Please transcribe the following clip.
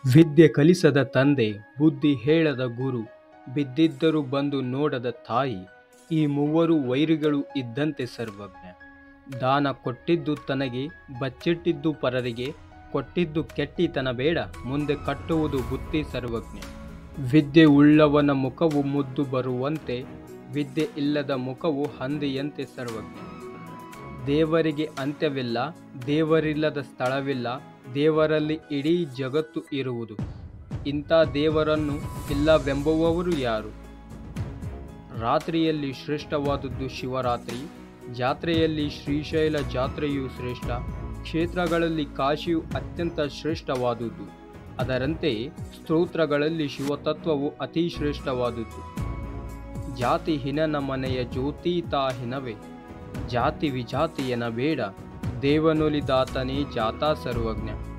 ವಿದ್ಯೆ ಕಲಿಸದ ತಂದೆ ಬುದ್ಧಿ ಹೇಳದ ಗುರು ಬಿದ್ದಿದ್ದರೂ ಬಂದು ನೋಡದ ತಾಯಿ ಈ ಮೂವರು ವೈರಿಗಳು ಇದ್ದಂತೆ ಸರ್ವಜ್ಞ ದಾನ ಕೊಟ್ಟಿದ್ದು ತನಗೆ ಬಚ್ಚಿಟ್ಟಿದ್ದು ಪರರಿಗೆ ಕೊಟ್ಟಿದ್ದು ಕೆಟ್ಟಿತನ ಬೇಡ ಮುಂದೆ ಕಟ್ಟುವುದು ಬುತ್ತಿ ಸರ್ವಜ್ಞ ವಿದ್ಯೆ ಉಳ್ಳವನ ಮುಖವು ಮುದ್ದು ಬರುವಂತೆ ವಿದ್ಯೆ ಇಲ್ಲದ ಮುಖವು ಹಂದಿಯಂತೆ ಸರ್ವಜ್ಞ ದೇವರಿಗೆ ಅಂತ್ಯವಿಲ್ಲ ದೇವರಿಲ್ಲದ ಸ್ಥಳವಿಲ್ಲ ದೇವರಲ್ಲಿ ಇಡೀ ಜಗತ್ತು ಇರುವುದು ಇಂಥ ದೇವರನ್ನು ಇಲ್ಲವೆಂಬುವವರು ಯಾರು ರಾತ್ರಿಯಲ್ಲಿ ಶ್ರೇಷ್ಠವಾದದ್ದು ಶಿವರಾತ್ರಿ ಜಾತ್ರೆಯಲ್ಲಿ ಶ್ರೀಶೈಲ ಜಾತ್ರೆಯು ಶ್ರೇಷ್ಠ ಕ್ಷೇತ್ರಗಳಲ್ಲಿ ಕಾಶಿಯು ಅತ್ಯಂತ ಶ್ರೇಷ್ಠವಾದುದು ಅದರಂತೆ ಸ್ತೋತ್ರಗಳಲ್ಲಿ ಶಿವತತ್ವವು ಅತಿ ಶ್ರೇಷ್ಠವಾದುದು ಜಾತಿ ಹಿನನ ಮನೆಯ ಜ್ಯೋತಿತಾ ಹಿನವೇ ಜಾತಿ ವಿಜಾತಿಯನ ಬೇಡ ದೇವನೊಲಿದಾತನೇ ಜಾತಾ ಸರ್ವಜ್ಞ